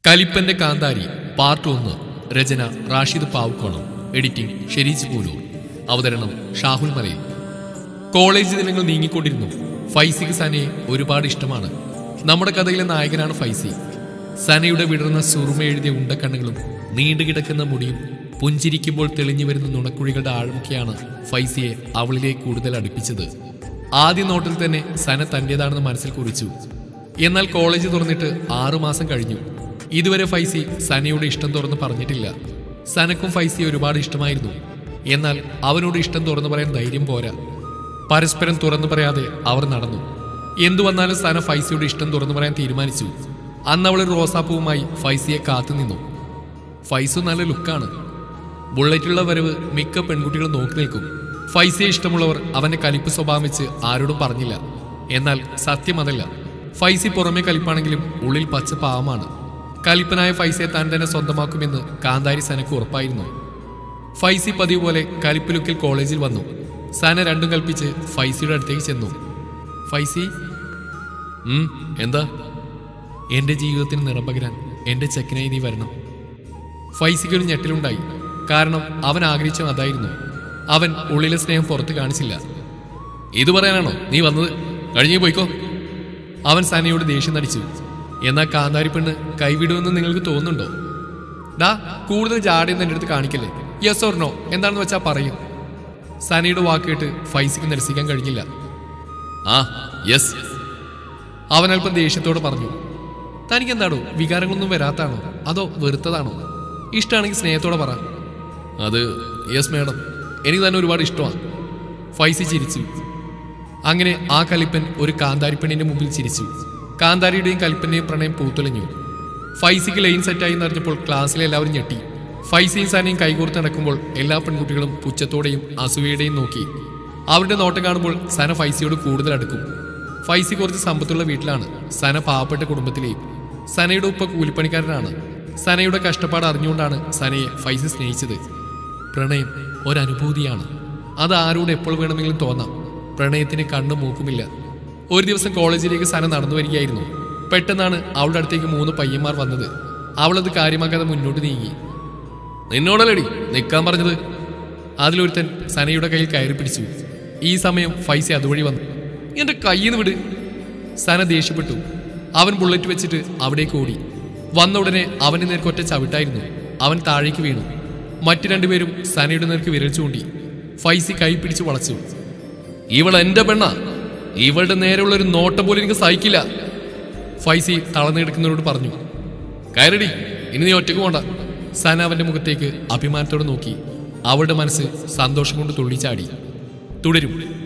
കലിപ്പന്റെ കാന്താരി പാർട്ട് ഒന്ന് രചന റാഷിദ് പാവുക്കോണം എഡിറ്റിംഗ് ഷെരീജ് പൂലൂർ അവതരണം ഷാഹുൽ മലയിൽ കോളേജ് ദിനങ്ങൾ നീങ്ങിക്കൊണ്ടിരുന്നു ഫൈസിക്ക് സനയെ ഒരുപാട് ഇഷ്ടമാണ് നമ്മുടെ കഥയിലെ നായകനാണ് ഫൈസി സനയുടെ വിടർന്ന സുറുമ എഴുതിയ ഉണ്ടക്കണ്ണുകളും നീണ്ടുകിടക്കുന്ന മുടിയും പുഞ്ചിരിക്കുമ്പോൾ തെളിഞ്ഞു വരുന്ന നുണക്കുഴികളുടെ ആഴമൊക്കെയാണ് ഫൈസിയെ അവളിലേക്ക് കൂടുതൽ അടുപ്പിച്ചത് ആദ്യ നോട്ടിൽ തന്നെ സന തന്റേതാണെന്ന് മനസ്സിൽ കുറിച്ചു എന്നാൽ കോളേജ് തുറന്നിട്ട് ആറുമാസം കഴിഞ്ഞു ഇതുവരെ ഫൈസി സനയോട് ഇഷ്ടം തുറന്ന് പറഞ്ഞിട്ടില്ല സനക്കും ഫൈസി ഒരുപാട് ഇഷ്ടമായിരുന്നു എന്നാൽ അവനോട് ഇഷ്ടം തുറന്നു പറയാൻ ധൈര്യം പോരാ പരസ്പരം തുറന്നു പറയാതെ അവർ നടന്നു എന്തു വന്നാലും സന ഫൈസിയോട് ഇഷ്ടം തുറന്നു പറയാൻ തീരുമാനിച്ചു അന്ന് അവൾ ഒരു റോസാപ്പൂവുമായി ഫൈസിയെ കാത്തു നിന്നു ഫൈസു നല്ല ലുക്കാണ് ബുള്ളറ്റുള്ള വരവ് മിക്ക പെൺകുട്ടികളും നോക്കി നിൽക്കും ഫൈസിയെ ഇഷ്ടമുള്ളവർ അവന്റെ കലിപ്പ് സ്വഭാവം വെച്ച് ആരോടും പറഞ്ഞില്ല എന്നാൽ സത്യം അതല്ല ഫൈസി പുറമെ കലിപ്പാണെങ്കിലും ഉള്ളിൽ പച്ച പാവമാണ് കലിപ്പനായ ഫൈസിയെ താൻ തന്നെ സ്വന്തമാക്കുമെന്ന് കാന്താരി സനക്ക് ഉറപ്പായിരുന്നു ഫൈസി പതിവ് പോലെ കലിപ്പ് ലുക്കിൽ കോളേജിൽ വന്നു സന രണ്ടും കൽപ്പിച്ച് ഫൈസിയുടെ അടുത്തേക്ക് ചെന്നു ഫൈസി ഉം, എന്താ എന്റെ ജീവിതത്തിന് നിറം പകരാൻ എന്റെ ചെക്കനായി നീ വരണം ഫൈസിക്ക് ഒരു ഞെട്ടിലുണ്ടായി കാരണം അവൻ ആഗ്രഹിച്ചത് അതായിരുന്നു അവൻ ഉള്ളിലെ സ്നേഹം പുറത്ത് കാണിച്ചില്ല ഇത് പറയാനാണോ നീ വന്നത് കഴിഞ്ഞു പോയിക്കോ അവൻ സനയോട് ദേഷ്യം നടിച്ചു എന്നാൽ കാന്താരി പെണ്ണ് കൈവിടുമെന്ന് നിങ്ങൾക്ക് തോന്നുന്നുണ്ടോ ഡാ കൂടുതൽ ജാടിയൊന്നും എൻ്റെ അടുത്ത് കാണിക്കല്ലേ യെസ് ഓർ നോ എന്താണെന്ന് വെച്ചാൽ പറയും സനയുടെ വാക്ക് കേട്ട് ഫൈസിക്ക് നിരസിക്കാൻ കഴിഞ്ഞില്ല ആ യെസ് അവൻ അല്പം ദേഷ്യത്തോട് പറഞ്ഞു തനിക്ക് എന്താണോ വികാരങ്ങളൊന്നും വരാത്താണോ അതോ വെറുത്തതാണോ ഇഷ്ടമാണെങ്കിൽ സ്നേഹത്തോടെ പറ അത് യെസ് മേഡം എനിക്ക് തന്നെ ഒരുപാട് ഇഷ്ടമാണ് ഫൈസി ചിരിച്ചു അങ്ങനെ ആ കലിപ്പൻ ഒരു കാന്താരിപ്പെണ്ണിന്റെ മുമ്പിൽ ചിരിച്ചു കാന്താരിയുടെയും കലിപ്പന്റെയും പ്രണയം പൂത്തുലഞ്ഞു ഫൈസിക്ക് ലൈൻ സെറ്റായി എന്നറിഞ്ഞപ്പോൾ ക്ലാസ്സിലെ എല്ലാവരും ഞെട്ടി ഫൈസിയും സാനയും കൈകോർത്ത് നടക്കുമ്പോൾ എല്ലാ പെൺകുട്ടികളും പുച്ഛത്തോടെയും അസൂയയുടെയും നോക്കി അവരുടെ നോട്ടം കാണുമ്പോൾ സന ഫൈസിയോട് കൂടുതൽ അടുക്കും ഫൈസി കുറച്ച് സമ്പത്തുള്ള വീട്ടിലാണ് സന പാവപ്പെട്ട കുടുംബത്തിലെയും സനയുടെ ഉപ്പ കൂലിപ്പണിക്കാരനാണ് സനയുടെ കഷ്ടപ്പാട് അറിഞ്ഞുകൊണ്ടാണ് സനയെ ഫൈസി സ്നേഹിച്ചത് പ്രണയം ഒരനുഭൂതിയാണ് അത് ആരോട് എപ്പോൾ വേണമെങ്കിലും തോന്നാം പ്രണയത്തിന് കണ്ണും മൂക്കുമില്ല ഒരു ദിവസം കോളേജിലേക്ക് സന നടന്നു വരികയായിരുന്നു പെട്ടെന്നാണ് അവളുടെ അടുത്തേക്ക് മൂന്ന് പയ്യന്മാർ വന്നത് അവളത് കാര്യമാക്കാതെ മുന്നോട്ട് നീങ്ങി നിന്നോടല്ലടി നിൽക്കാൻ പറഞ്ഞത് അതിലൊരുത്തൻ സനയുടെ കയ്യിൽ കയറി പിടിച്ചു ഈ സമയം ഫൈസി അതുവഴി വന്നു എന്റെ കയ്യിൽ നിന്ന് വിട് സന ദേഷ്യപ്പെട്ടു അവൻ ബുള്ളറ്റ് വെച്ചിട്ട് അവിടേക്ക് ഓടി വന്ന ഉടനെ അവന്റെ നേർക്ക് ഒറ്റ ചവിട്ടായിരുന്നു അവൻ താഴേക്ക് വീണു മറ്റു രണ്ടുപേരും സനയുടെ നേർക്ക് വിരൽ ചൂണ്ടി ഫൈസി കൈ പിടിച്ചു വളച്ചു ഇവൾ എന്റെ പെണ്ണ ഇവളുടെ നേരെയുള്ള ഒരു നോട്ടം പോലും എനിക്ക് സഹിക്കില്ല ഫൈസി തളർന്നെടുക്കുന്നവരോട് പറഞ്ഞു കയറടി ഇനി നീ ഒറ്റക്ക് പോണ്ട സന അവന്റെ മുഖത്തേക്ക് അഭിമാനത്തോടെ നോക്കി അവളുടെ മനസ്സ് സന്തോഷം കൊണ്ട് തുള്ളിച്ചാടി തുടരും